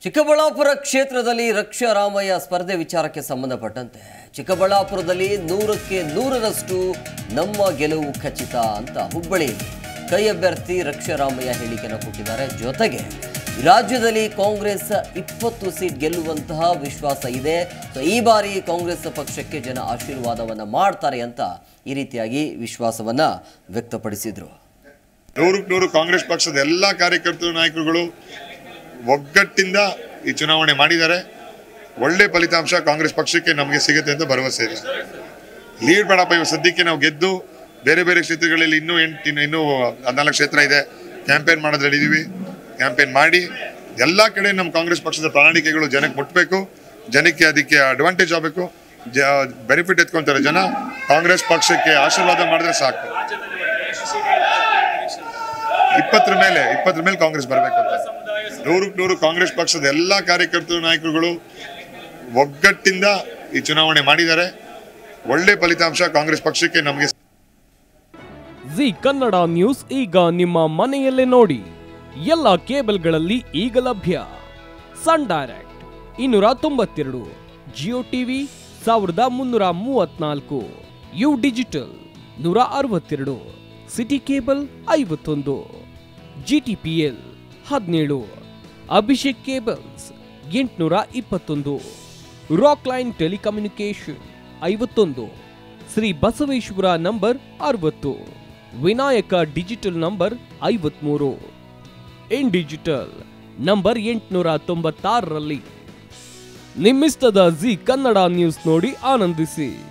ಚಿಕ್ಕಬಳ್ಳಾಪುರ ಕ್ಷೇತ್ರದಲ್ಲಿ ರಕ್ಷಾ ರಾಮಯ್ಯ ಸ್ಪರ್ಧೆ ವಿಚಾರಕ್ಕೆ ಸಂಬಂಧಪಟ್ಟಂತೆ ಚಿಕ್ಕಬಳ್ಳಾಪುರದಲ್ಲಿ ನೂರಕ್ಕೆ ನೂರರಷ್ಟು ನಮ್ಮ ಗೆಲುವು ಖಚಿತ ಅಂತ ಹುಬ್ಬಳ್ಳಿಯಲ್ಲಿ ಕೈ ಅಭ್ಯರ್ಥಿ ರಕ್ಷಾ ರಾಮಯ್ಯ ಹೇಳಿಕೆಯನ್ನು ಕೊಟ್ಟಿದ್ದಾರೆ ಜೊತೆಗೆ ರಾಜ್ಯದಲ್ಲಿ ಕಾಂಗ್ರೆಸ್ ಇಪ್ಪತ್ತು ಸೀಟ್ ಗೆಲ್ಲುವಂತಹ ವಿಶ್ವಾಸ ಇದೆ ಸೊ ಈ ಬಾರಿ ಕಾಂಗ್ರೆಸ್ ಪಕ್ಷಕ್ಕೆ ಜನ ಆಶೀರ್ವಾದವನ್ನ ಮಾಡ್ತಾರೆ ಅಂತ ಈ ರೀತಿಯಾಗಿ ವಿಶ್ವಾಸವನ್ನ ವ್ಯಕ್ತಪಡಿಸಿದ್ರು ನೂರಕ್ಕೆ ನೂರು ಕಾಂಗ್ರೆಸ್ ಪಕ್ಷದ ಎಲ್ಲ ಕಾರ್ಯಕರ್ತರು ನಾಯಕರುಗಳು ಒಗ್ಗಟ್ಟಿಂದ ಈ ಚುನಾವಣೆ ಮಾಡಿದ್ದಾರೆ ಒಳ್ಳೆ ಫಲಿತಾಂಶ ಕಾಂಗ್ರೆಸ್ ಪಕ್ಷಕ್ಕೆ ನಮಗೆ ಸಿಗುತ್ತೆ ಅಂತ ಭರವಸೆ ಇದೆ ಲೀಡ್ ಬೇಡಪ್ಪ ಇವಾಗ ಸದ್ಯಕ್ಕೆ ನಾವು ಗೆದ್ದು ಬೇರೆ ಬೇರೆ ಕ್ಷೇತ್ರಗಳಲ್ಲಿ ಇನ್ನೂ ಎಂಟು ಇನ್ನು ಇನ್ನೂ ಹದಿನಾಲ್ಕು ಕ್ಷೇತ್ರ ಇದೆ ಕ್ಯಾಂಪೇನ್ ಮಾಡೋದ್ರಲ್ಲಿ ಇದೀವಿ ಕ್ಯಾಂಪೇನ್ ಮಾಡಿ ಎಲ್ಲ ಕಡೆ ನಮ್ಮ ಕಾಂಗ್ರೆಸ್ ಪಕ್ಷದ ಪ್ರಣಾಳಿಕೆಗಳು ಜನಕ್ಕೆ ಮುಟ್ಟಬೇಕು ಜನಕ್ಕೆ ಅದಕ್ಕೆ ಅಡ್ವಾಂಟೇಜ್ ಆಗಬೇಕು ಜ ಬೆನಿಫಿಟ್ ಎತ್ಕೊಂತಾರೆ ಜನ ಕಾಂಗ್ರೆಸ್ ಪಕ್ಷಕ್ಕೆ ಆಶೀರ್ವಾದ ಮಾಡಿದ್ರೆ ಸಾಕು ಇಪ್ಪತ್ತರ ಮೇಲೆ ಇಪ್ಪತ್ತರ ಮೇಲೆ ಕಾಂಗ್ರೆಸ್ ಬರಬೇಕು ಅಂತ ನೂರಕ್ಕೆ ನೂರು ಕಾಂಗ್ರೆಸ್ ಪಕ್ಷದ ಎಲ್ಲ ಕಾರ್ಯಕರ್ತರು ನಾಯಕರುಗಳು ಒಗ್ಗಟ್ಟಿಂದ ಈ ಚುನಾವಣೆ ಮಾಡಿದ್ದಾರೆ ಒಳ್ಳೆ ಫಲಿತಾಂಶ ಕಾಂಗ್ರೆಸ್ ಪಕ್ಷಕ್ಕೆ ನಮಗೆ ಜಿ ಕನ್ನಡ ನ್ಯೂಸ್ ಈಗ ನಿಮ್ಮ ಮನೆಯಲ್ಲೇ ನೋಡಿ ಎಲ್ಲ ಕೇಬಲ್ಗಳಲ್ಲಿ ಈಗ ಲಭ್ಯ ಸನ್ ಡೈರೆಕ್ಟ್ ಇನ್ನೂರ ತೊಂಬತ್ತೆರಡು ಜಿಯೋ ಟಿವಿ ಸಾವಿರದ ಮುನ್ನೂರ ಮೂವತ್ನಾಲ್ಕು ಯು ಡಿಜಿಟಲ್ ನೂರ ಅರವತ್ತೆರಡು ಸಿಟಿ ಕೇಬಲ್ ಐವತ್ತೊಂದು ಜಿಟಿಪಿಎಲ್ ಹದಿನೇಳು ಅಭಿಷೇಕ್ ಕೇಬಲ್ಸ್ ಎಂಟುನೂರ ಇಪ್ಪತ್ತೊಂದು ರಾಕ್ ಲೈನ್ ಟೆಲಿಕಮ್ಯುನಿಕೇಶನ್ ಐವತ್ತೊಂದು ಶ್ರೀ ಬಸವೇಶ್ವರ ನಂಬರ್ ಅರವತ್ತು ವಿನಾಯಕ ಡಿಜಿಟಲ್ ನಂಬರ್ ಐವತ್ಮೂರು ಇನ್ ಡಿಜಿಟಲ್ ನಂಬರ್ ಎಂಟುನೂರ ತೊಂಬತ್ತಾರರಲ್ಲಿ ನಿಮ್ಮಿಸ್ತದ ಜಿ ಕನ್ನಡ ನ್ಯೂಸ್ ನೋಡಿ ಆನಂದಿಸಿ